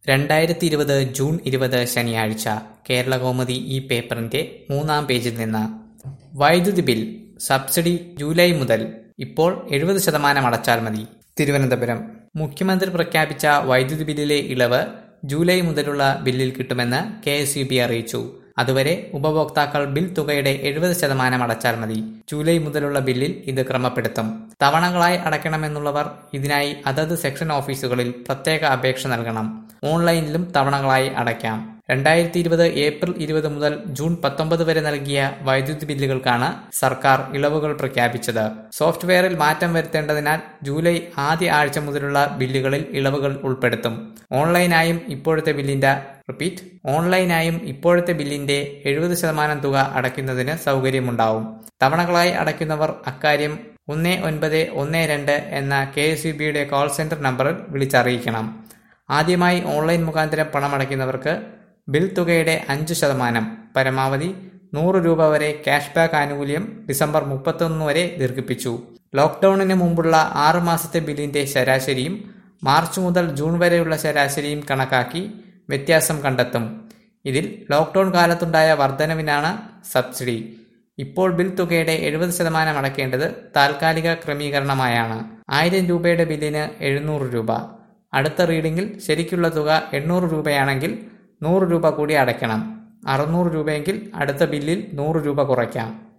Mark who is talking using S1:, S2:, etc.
S1: രണ്ടായിരത്തി ഇരുപത് ജൂൺ ഇരുപത് ശനിയാഴ്ച കേരളകൗമുദി ഈ പേപ്പറിന്റെ മൂന്നാം പേജിൽ നിന്ന് വൈദ്യുതി ബിൽ സബ്സിഡി ജൂലൈ മുതൽ ഇപ്പോൾ എഴുപത് ശതമാനം അടച്ചാൽ മതി തിരുവനന്തപുരം മുഖ്യമന്ത്രി പ്രഖ്യാപിച്ച വൈദ്യുതി ബില്ലിലെ ഇളവ് ജൂലൈ മുതലുള്ള ബില്ലിൽ കിട്ടുമെന്ന് കെ എസ് യു ബി അറിയിച്ചു അതുവരെ ഉപഭോക്താക്കൾ ബിൽ തുകയുടെ എഴുപത് ശതമാനം അടച്ചാൽ മതി ജൂലൈ മുതലുള്ള ബില്ലിൽ ഇത് ക്രമപ്പെടുത്തും തവണകളായി അടയ്ക്കണമെന്നുള്ളവർ ഇതിനായി അതത് സെക്ഷൻ ഓഫീസുകളിൽ പ്രത്യേക അപേക്ഷ നൽകണം ഓൺലൈനിലും തവണകളായി അടയ്ക്കാം രണ്ടായിരത്തി ഇരുപത് ഏപ്രിൽ ഇരുപത് മുതൽ ജൂൺ പത്തൊമ്പത് വരെ നൽകിയ വൈദ്യുതി ബില്ലുകൾക്കാണ് സർക്കാർ ഇളവുകൾ പ്രഖ്യാപിച്ചത് സോഫ്റ്റ്വെയറിൽ മാറ്റം വരുത്തേണ്ടതിനാൽ ജൂലൈ ആദ്യ ആഴ്ച മുതലുള്ള ബില്ലുകളിൽ ഇളവുകൾ ഉൾപ്പെടുത്തും ഓൺലൈനായും ഇപ്പോഴത്തെ ബില്ലിന്റെ റിപ്പീറ്റ് ഓൺലൈനായും ഇപ്പോഴത്തെ ബില്ലിന്റെ എഴുപത് ശതമാനം തുക അടയ്ക്കുന്നതിന് സൗകര്യമുണ്ടാവും തവണകളായി അടയ്ക്കുന്നവർ അക്കാര്യം ഒന്ന് ഒൻപത് ഒന്ന് രണ്ട് എന്ന കെ എസ് യു ബിയുടെ കോൾ സെന്റർ നമ്പറിൽ വിളിച്ചറിയിക്കണം ആദ്യമായി ഓൺലൈൻ മുഖാന്തരം പണമടയ്ക്കുന്നവർക്ക് ബിൽ തുകയുടെ അഞ്ച് ശതമാനം പരമാവധി നൂറ് രൂപ വരെ ക്യാഷ് ബാക്ക് ആനുകൂല്യം ഡിസംബർ മുപ്പത്തൊന്ന് വരെ ദീർഘിപ്പിച്ചു ലോക്ക്ഡൌണിന് മുമ്പുള്ള ആറു മാസത്തെ ബില്ലിന്റെ ശരാശരിയും മാർച്ച് മുതൽ ജൂൺ വരെയുള്ള ശരാശരിയും കണക്കാക്കി വ്യത്യാസം കണ്ടെത്തും ഇതിൽ ലോക്ക്ഡൌൺ കാലത്തുണ്ടായ വർധനവിനാണ് സബ്സിഡി ഇപ്പോൾ ബിൽ തുകയുടെ എഴുപത് ശതമാനം അടയ്ക്കേണ്ടത് താൽക്കാലിക ക്രമീകരണമായാണ് ആയിരം രൂപയുടെ ബില്ലിന് എഴുന്നൂറ് രൂപ അടുത്ത റീഡിംഗിൽ ശരിക്കുള്ള തുക എണ്ണൂറ് രൂപയാണെങ്കിൽ നൂറ് രൂപ കൂടി അടയ്ക്കണം അറുന്നൂറ് രൂപയെങ്കിൽ അടുത്ത ബില്ലിൽ നൂറ് രൂപ കുറയ്ക്കാം